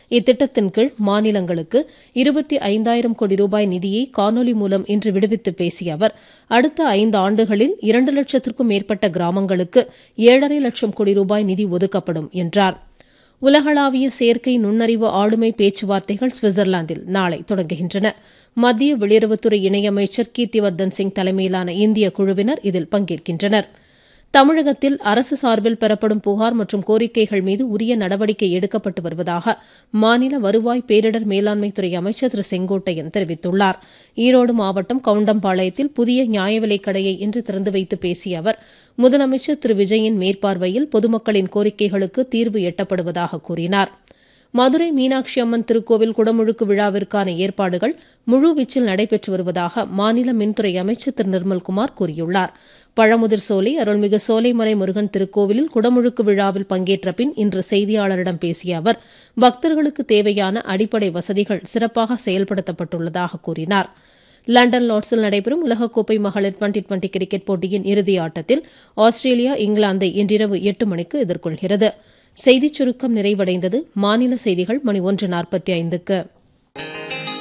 இத்திட்டத்தின் கீழ் மாநிலங்களுக்கு இருபத்தி ஐந்தாயிரம் கோடி ரூபாய் நிதியை காணொலி மூலம் இன்று விடுவித்து பேசிய அவர் அடுத்த ஐந்து ஆண்டுகளில் இரண்டு லட்சத்திற்கும் மேற்பட்ட கிராமங்களுக்கு ஏழரை லட்சம் கோடி ரூபாய் நிதி ஒதுக்கப்படும் என்றார் உலகளாவிய செயற்கை நுண்ணறிவு ஆளுமை பேச்சுவார்த்தைகள் சுவிட்சர்லாந்தில் நாளை தொடங்குகின்றன மத்திய வெளியுறவுத்துறை இணையமைச்சர் கீர்த்திவர்தன் சிங் தலைமையிலான இந்திய குழுவினர் இதில் பங்கேற்கின்றனர் தமிழகத்தில் அரசு சார்பில் பெறப்படும் புகார் மற்றும் கோரிக்கைகள் மீது உரிய நடவடிக்கை எடுக்கப்பட்டு வருவதாக மாநில வருவாய் பேரிடர் மேலாண்மைத்துறை அமைச்சர் திரு செங்கோட்டையன் தெரிவித்துள்ளார் ஈரோடு மாவட்டம் கவுண்டம்பாளையத்தில் புதிய நியாய விலைக் கடையை இன்று திறந்து வைத்து பேசிய அவர் முதலமைச்சர் திரு விஜயின் மேற்பார்வையில் பொதுமக்களின் கோரிக்கைகளுக்கு தீர்வு எட்டப்படுவதாக கூறினார் மதுரை மீனாட்சி அம்மன் திருக்கோவில் குடமுழுக்கு விழாவிற்கான ஏற்பாடுகள் முழுவீச்சில் நடைபெற்று வருவதாக மாநில மின்துறை அமைச்சர் திரு நிர்மல்குமார் கூறியுள்ளார் பழமுதிர் சோலை அருள்மிகு சோலைமலை முருகன் திருக்கோவிலில் குடமுழுக்கு விழாவில் பங்கேற்ற பின் இன்று செய்தியாளரிடம் பேசிய அவர் பக்தர்களுக்கு தேவையான அடிப்படை வசதிகள் சிறப்பாக செயல்படுத்தப்பட்டுள்ளதாக கூறினார் லண்டன் லார்ட்ஸில் நடைபெறும் உலகக்கோப்பை மகளிர் டுவெண்டி டுவெண்டி கிரிக்கெட் போட்டியின் இறுதி ஆட்டத்தில் ஆஸ்திரேலியா இங்கிலாந்தை இன்றிரவு எட்டு மணிக்கு எதிர்கொள்கிறது செய்திச் சுருக்கம் நிறைவடைந்தது மாநில செய்திகள் மணி ஒன்று நாற்பத்தி ஐந்துக்கு